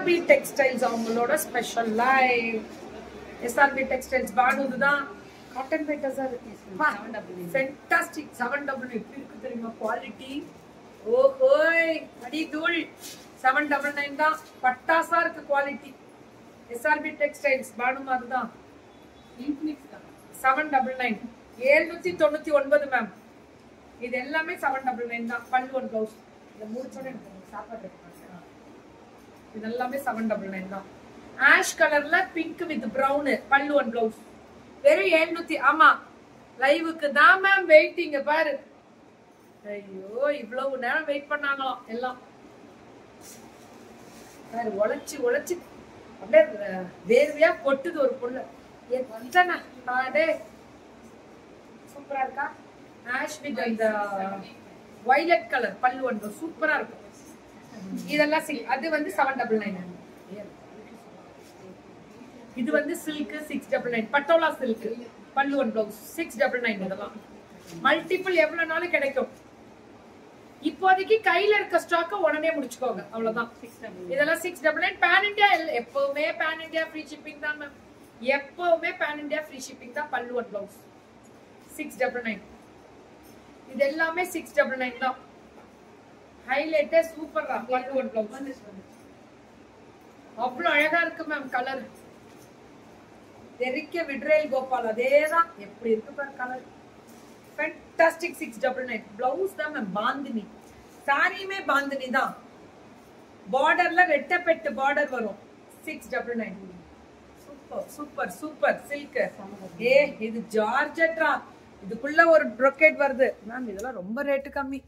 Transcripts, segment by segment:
SRP textiles அவங்களோட special live SRP textiles பானுது தான் காட்டன் பேட்டர்ஸா இருக்கு ஃபென்டாஸ்டிக் செவன் டபுள் எப்படி இருக்கு தெரியுமா குவாலிட்டி ஓஹோய் அடி தூள் செவன் டபுள் நைன் தான் பட்டாசா இருக்கு குவாலிட்டி எஸ்ஆர்பி டெக்ஸ்டைல்ஸ் பானு மாதிரி தான் செவன் டபுள் நைன் ஏழ்நூத்தி தொண்ணூத்தி ஒன்பது மேம் இது எல்லாமே செவன் டபுள் நைன் தான் பல்லு ஒன் ப்ளவுஸ் இதை முடிச்சோட எனக்கு கொஞ்சம் சாப்பாடு ready பண்ணுங்க. இது எல்லாமே செவன் டபுள் நைன் தான் ஆஷ் கலர்ல pink with brown pallu one blouse வெறும் ஏழ்நூத்தி ஆமா லைவுக்கு தான் மேம் வெயிட்டிங்க பாரு ஐயோ இவ்வளவு நேரம் வெயிட் பண்ணாங்களாம் எல்லாம் பாரு உழைச்சு உழைச்சு அப்படியே அஹ், வேர்வையா கொட்டுது ஒரு பொண்ணு எத்தனை அடே சூப்பரா இருக்கா ஆஷ் வித் அந்த வைலட் கலர் பல்லு ஒன்று சூப்பரா இருக்கும் இதெல்லாம் சில்க் அது வந்து செவன் டபுள் நைன் இது வந்து silk six double nine patola silk pallu one blouse six double nine இதெல்லாம் மல்டிபிள் எவ்வளவு நாளும் கிடைக்கும் இப்போதைக்கு கையில இருக்க ஸ்டாக்க உடனே முடிச்சுக்கோங்க அவ்வளவுதான் இதெல்லாம் six double nine pan India எப்பவுமே பேன் இந்தியா ஃப்ரீ ஷிப்பிங் தான் மேம் எப்பவுமே பேன் இந்தியா ஃப்ரீ ஷிப்பிங் தான் pallu one blouse six double nine இது எல்லாமே சிக்ஸ் டபுள் நைன் தான் ஹைலைட்டே சூப்பர் தான் பல்லு ஒன் பிளவுஸ் அவ்வளவு அழகா இருக்கு மேம் கலர் தெரிக்க விட்ரேல் கோபால் அதேதான் எப்படி இருக்கு பாரு colour fantastic six double nine blouse தான் மேம் பாந்தினி சாரியுமே பாந்தினி தான் பார்டர்ல ரெட்டப்பெட்டு பார்டர் வரும் six double nine super super super silk ஏ இது ஜார்ஜெட்ரா இதுக்குள்ள ஒரு ப்ரொக்கேட் வருது மேம் இதெல்லாம் ரொம்ப ரேட்டு கம்மி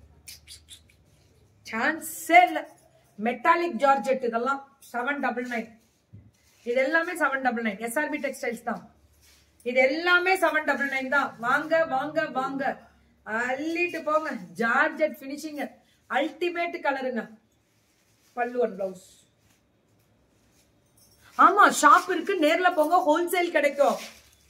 சான்ஸே இல்ல மெட்டாலிக் ஜார்ஜெட் இதெல்லாம் செவன் டபுள் நைன் இது எல்லாமே seven double nine SRP textiles தான் இது எல்லாமே செவன் டபுள் நைன் தான் வாங்க வாங்க வாங்க அள்ளிட்டு போங்க ஜார்ஜெட் ஃபினிஷிங் அல்டிமேட் கலருங்க பல்லு ஒன் பிளவுஸ் ஆமா ஷாப் இருக்கு நேர்ல போங்க ஹோல்சேல் கிடைக்கும்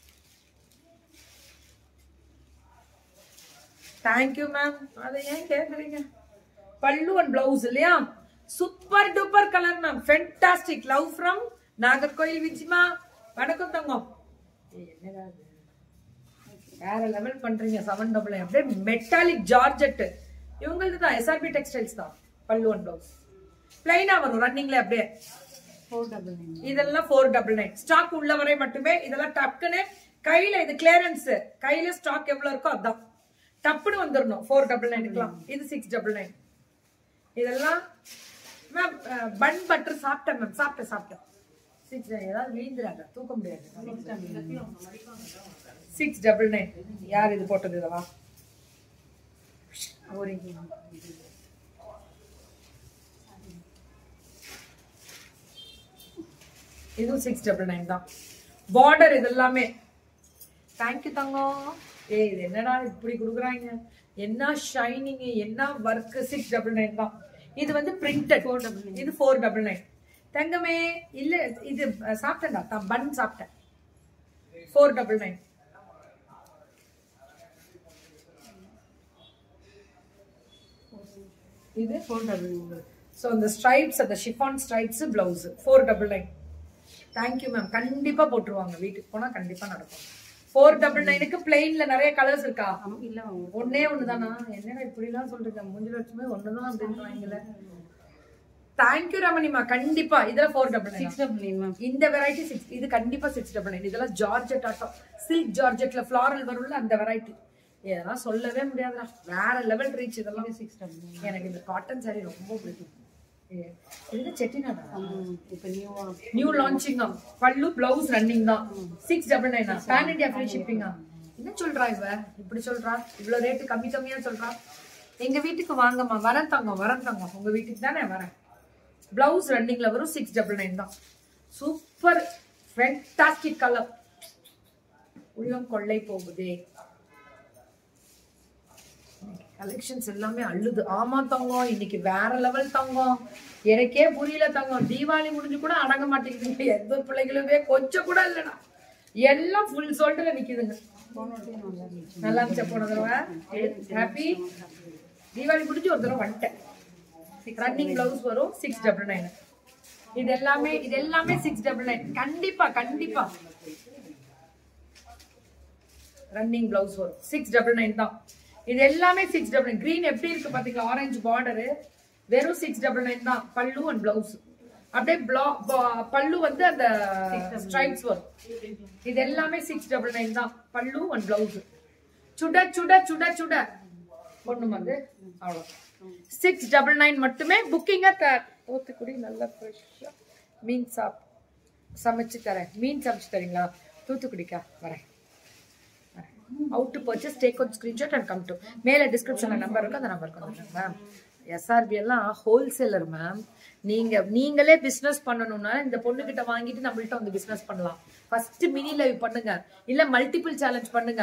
தேங்க்யூ மேம் அதை ஏன் கேக்குறீங்க பல்லு அண்ட் பிளவுஸ் இல்லையா super duper colour ma'am fantastic love from Nagercoil விஜிமா வணக்கம் தங்கம் ஏய், என்னடா இது? வேற லெவல் பண்றீங்க செவன் டபுள் அப்படியே மெட்டாலிக் ஜார்ஜெட் இவங்களது தான் எஸ்ஆர்பி டெக்ஸ்டைல்ஸ் தான் பல்லு அண்ட் பிளவுஸ் பிளைனா வரும் ரன்னிங்ல அப்படியே இதெல்லாம் ஃபோர் டபுள் நைன் ஸ்டாக் உள்ள வரை மட்டுமே இதெல்லாம் டக்குன்னு கையில இது கிளியரன்ஸ் கையில ஸ்டாக் எவ்வளவு இருக்கோ அதான் டப்புன்னு வந்துடணும் ஃபோர் டபுள் நைனுக்குலாம் இது சிக்ஸ் டபுள் நைன் இதெல்லாம் மேம் பன் பட்டர் சாப்பிட்டேன் மேம் சாப்பிட்டேன் சாப்பிட்டேன் சிக்ஸ் ஏதாவது விழுந்துறாங்க தூக்க முடியாது சிக்ஸ் டபுள் நைன் யார் இது போட்டது இதவா ஒரு இதுவும் சிக்ஸ் டபுள் நைன் தான் பார்டர் இது எல்லாமே தேங்க்யூ தங்கம் ஏய் இது என்னடா இப்படி கொடுக்குறாங்க என்ன ஷைனிங் என்ன ஒர்க் சிக்ஸ் டபுள் நைன் தான் இது வந்து பிரிண்டட் ஃபோர் டபுள் இது ஃபோர் டபுள் நைன் தங்கமே இல்ல இது அஹ், சாப்பிட்டேன்டா தான் பன் சாப்பிட்டேன் ஃபோர் டபுள் நைன் இது ஃபோர் டபுள் நைன் ஸோ அந்த ஸ்ட்ரைப்ஸ் அந்த chiffon stripes blouse four double nine thank you ma'am கண்டிப்பா போட்டுருவாங்க வீட்டுக்கு போனா கண்டிப்பா நடக்கும் ஃபோர் டபுள் நைனுக்கு பிளெயின்ல நிறைய கலர்ஸ் இருக்கா இல்ல ஒன்னே ஒண்ணுதானா என்னடா இப்படி எல்லாம் சொல்றீங்க மூஞ்சு லட்சமே ஒண்ணுதான் அப்படின்னு தேங்க்யூ ரமணிமா கண்டிப்பா இதுல four double nine six double nine ma'am இந்த வெரைட்டி சிக்ஸ் இது கண்டிப்பா சிக்ஸ் டபுள் நைன் இதெல்லாம் ஜார்ஜெட் ஆட்டம் சில்க் ஜார்ஜெட்ல ஃபிளாரல் வரும்ல அந்த வெரைட்டி இதெல்லாம் சொல்லவே முடியாதுடா வேற லெவல் ரீச் இதெல்லாம் சிக்ஸ் டபுள் நைன் எனக்கு இந்த காட்டன் saree ரொம்ப பிடிக்கும் ஏ, இது செட்டிநாடா இப்போ நியூவா new launching pallu blouse running தான் சிக்ஸ் டபுள் நைனா பேன் இண்டியா ஃப்ரீ ஷிப்பிங்கா என்ன சொல்றா இவ இப்படி சொல்றா இவ்வளவு ரேட்டு கம்மி கம்மியா சொல்றா எங்க வீட்டுக்கு வாங்கம்மா வரேன் தங்கம் வரேன் தங்கம் உங்க வீட்டுக்கு தானே வரேன் பிளவுஸ் ரன்னிங்ல வரும் சிக்ஸ் டபுள் நைன் தான் சூப்பர் ஃபென்டாஸ்டிக் கலர் உள்ளம் கொள்ளை போகுதே கலெக்ஷன்ஸ் எல்லாமே அள்ளுது ஆமா தங்கம் இன்னைக்கு வேற லெவல் தங்கம் எனக்கே புரியல தங்கம் தீபாவளி முடிஞ்சு கூட அடங்க மாட்டேங்குதுங்க எந்த பிள்ளைகளுமே கொஞ்சம் கூட இல்லைடா எல்லாம் ஃபுல் சோல்டர்ல நிக்குதுங்க நல்லா இருந்துச்சா போன தடவை ஹாப்பி தீபாவளி முடிஞ்சு ஒரு தடவை வந்துட்டேன் ரன்னிங் பிளவுஸ் வரும் சிக்ஸ் டபுள் நைன் இது எல்லாமே இது எல்லாமே சிக்ஸ் டபுள் நைன் கண்டிப்பா கண்டிப்பா ரன்னிங் பிளவுஸ் வரும் சிக்ஸ் டபுள் நைன் தான் இது எல்லாமே சிக்ஸ் டபுள் நைன் கிரீன் எப்படி இருக்கு பாத்தீங்களா ஆரஞ்சு பார்டரு வெறும் சிக்ஸ் டபுள் நைன் தான் பல்லு அண்ட் பிளவுஸ் அப்படியே பிளா- ப- பல்லு வந்து அந்த ஸ்ட்ரைப்ஸ் வரும் இது எல்லாமே சிக்ஸ் டபுள் நைன் தான் பல்லு அண்ட் பிளவுஸ் சுட சுட சுட சுட பொண்ணு வந்து அவ்வளோ சிக்ஸ் டபுள் நைன் மட்டுமே புக்கிங்காக தூத்துக்குடி நல்லா ஃப்ரெஷ்ஷாக மீன் சாப் சமைச்சு தரேன் மீன் சமைச்சு தரீங்களா தூத்துக்குடிக்கா வரேன் how to purchase take on screenshot and come to மேல டிஸ்கிரிப்ஷன்ல நம்பர் இருக்கு அந்த நம்பருக்கு வந்துருங்க மேம் எஸ்ஆர்பி எல்லாம் ஹோல்சேலர் மேம் நீங்க நீங்களே பிசினஸ் பண்ணணும்னா இந்த பொண்ணு கிட்ட வாங்கிட்டு நம்மள்ட்ட வந்து பிசினஸ் பண்ணலாம் ஃபர்ஸ்ட் மினி லைவ் பண்ணுங்க இல்ல மல்டிபிள் சேலஞ்ச் பண்ணுங்க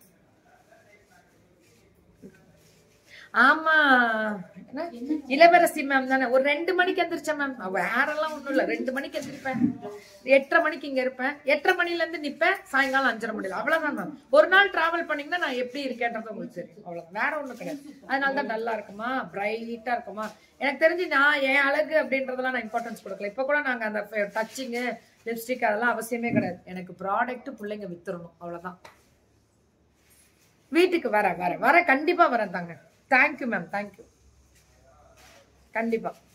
ஆமா என்ன? இளவரசி மேம் தானே ஒரு ரெண்டு மணிக்கு எந்திரிச்சேன் மேம் வேறெல்லாம் ஒண்ணும் இல்ல ரெண்டு மணிக்கு எந்திரிப்பேன் எட்டரை மணிக்கு இங்க இருப்பேன் எட்டரை மணில இருந்து நிப்பேன் சாயங்காலம் அஞ்சரை மணில அவ்வளவுதான் மேம் ஒரு நாள் டிராவல் பண்ணீங்கன்னா நான் எப்படி இருக்கேன்றது உங்களுக்கு தெரியும் அவ்வளவு வேற ஒண்ணும் கிடையாது அதனால தான் நல்லா இருக்குமா பிரைட்டா இருக்குமா எனக்கு தெரிஞ்சு நான் என் அழகு அப்படின்றதெல்லாம் நான் இம்பார்ட்டன்ஸ் கொடுக்கல இப்ப கூட நாங்க அந்த டச்சிங்கு லிப்ஸ்டிக் அதெல்லாம் அவசியமே கிடையாது எனக்கு ப்ராடக்ட் பிள்ளைங்க வித்துறணும் அவ்வளவுதான் வீட்டுக்கு வர வர வர கண்டிப்பா வரேன் தாங்க தேங்க்யூ மேம் தேங்க்யூ கண்டிப்பா